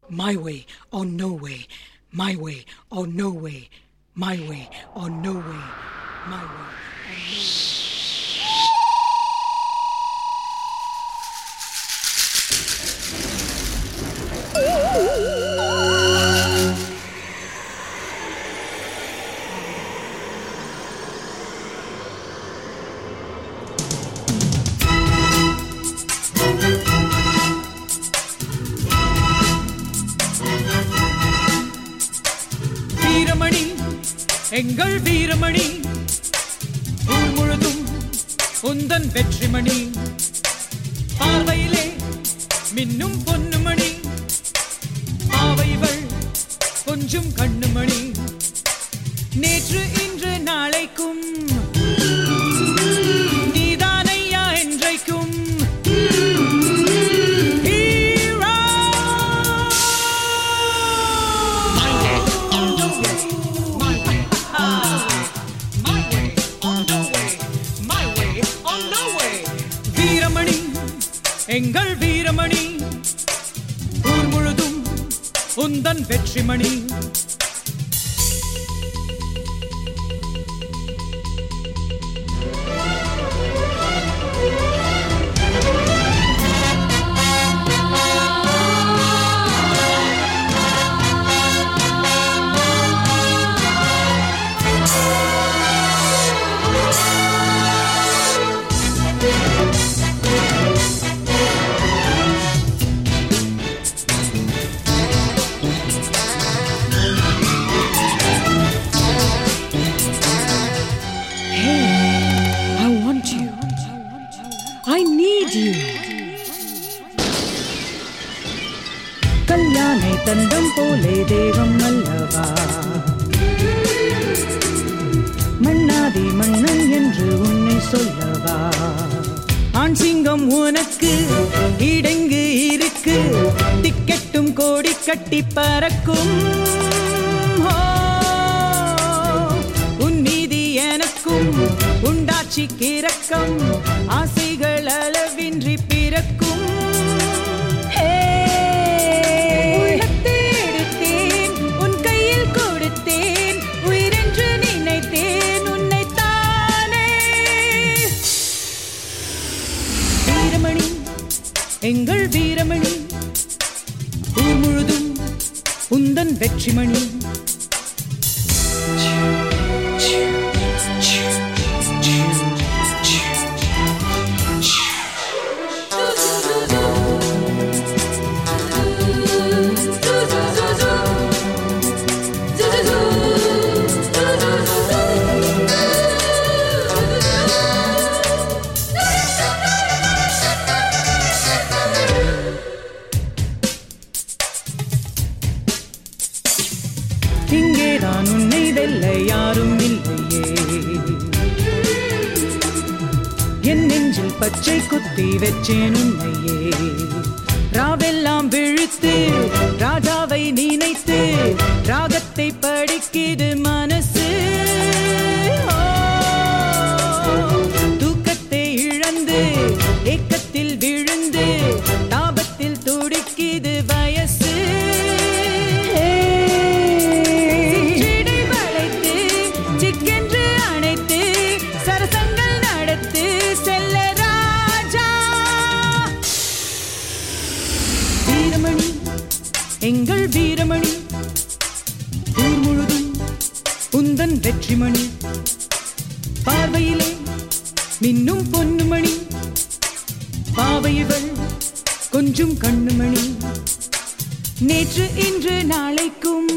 my way or no way, my way or no way, my way or no way, my way or no way. Veeramani எங்கள் வீரமணி ஊர் முழுதும் உந்தன் வெற்றிமணி பார்வையிலே மின்னும் பொன்னுமணி பாவைவள் கொஞ்சம் கண்ணுமணி நேற்று இன்று நாளைக்கும் நீதானையா என்றைக்கும் வீரமணி எங்கள் வீரமணி ஊர் முழுதும் உந்தன் Vetrimani I want you. I need you. கல்யாணை தந்தம் போலே தேவம் அல்லவா மன்னாதி மன்னன் என்று உன்னை சொல்லவா ஆண் சிங்கம் உனக்கு இடங்கு இருக்கு திக்கெட்டும் கோடி கட்டி பறக்கும் ஓ, உன் மீதி எனக்கும் உண்டாட்சி கிறக்கம் ஆசைகள் அளவின்றி பிறக்கும் ஹே, உள்ளத்தை எடுத்தேன், உன் கையில் கொடுத்தேன் உயிரென்று நினைத்தேன் உன்னைத்தானே வீரமணி எங்கள் வீரமணி ஊர் முழுதும் உந்தன் வெற்றிமணி இங்கேதான் உன்னை வெல்ல யாரும் இல்லையே என் நெஞ்சில் பச்சை குத்தி வச்சேன் உன்னையே ராவெல்லாம் விழுத்து ராஜாவை நினைத்து ராகத்தை படிக்குது மனசு ஓ, தூக்கத்தை இழந்து ஏக்கத்தில் விழுந்து தாபத்தில் துடிக்குது வயசு சிற்றிடை வளைத்து, சிக்கென்று அணைத்து, சரசங்கள் நடத்து, செல்ல ராஜா. வீரமணி எங்கள் வீரமணி ஊர் முழுதும் உந்தன் வெற்றிமணி பார்வையிலே மின்னும் பொன்னுமணி பாவையவள் கொஞ்சம் கண்ணுமணி நேற்று இன்று நாளைக்கும்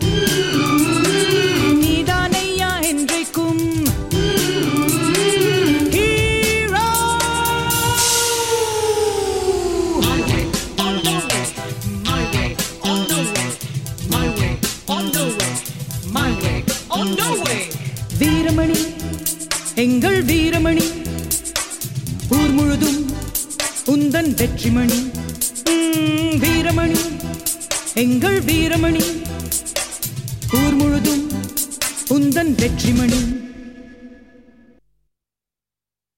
நீதானையா என்றைக்கும் Hero! வீரமணி எங்கள் வீரமணி ஊர் முழுதும் உந்தன் வெற்றிமணி ம், வீரமணி எங்கள் வீரமணி ஊர் முழுதும் உந்தன் வெற்றிமணி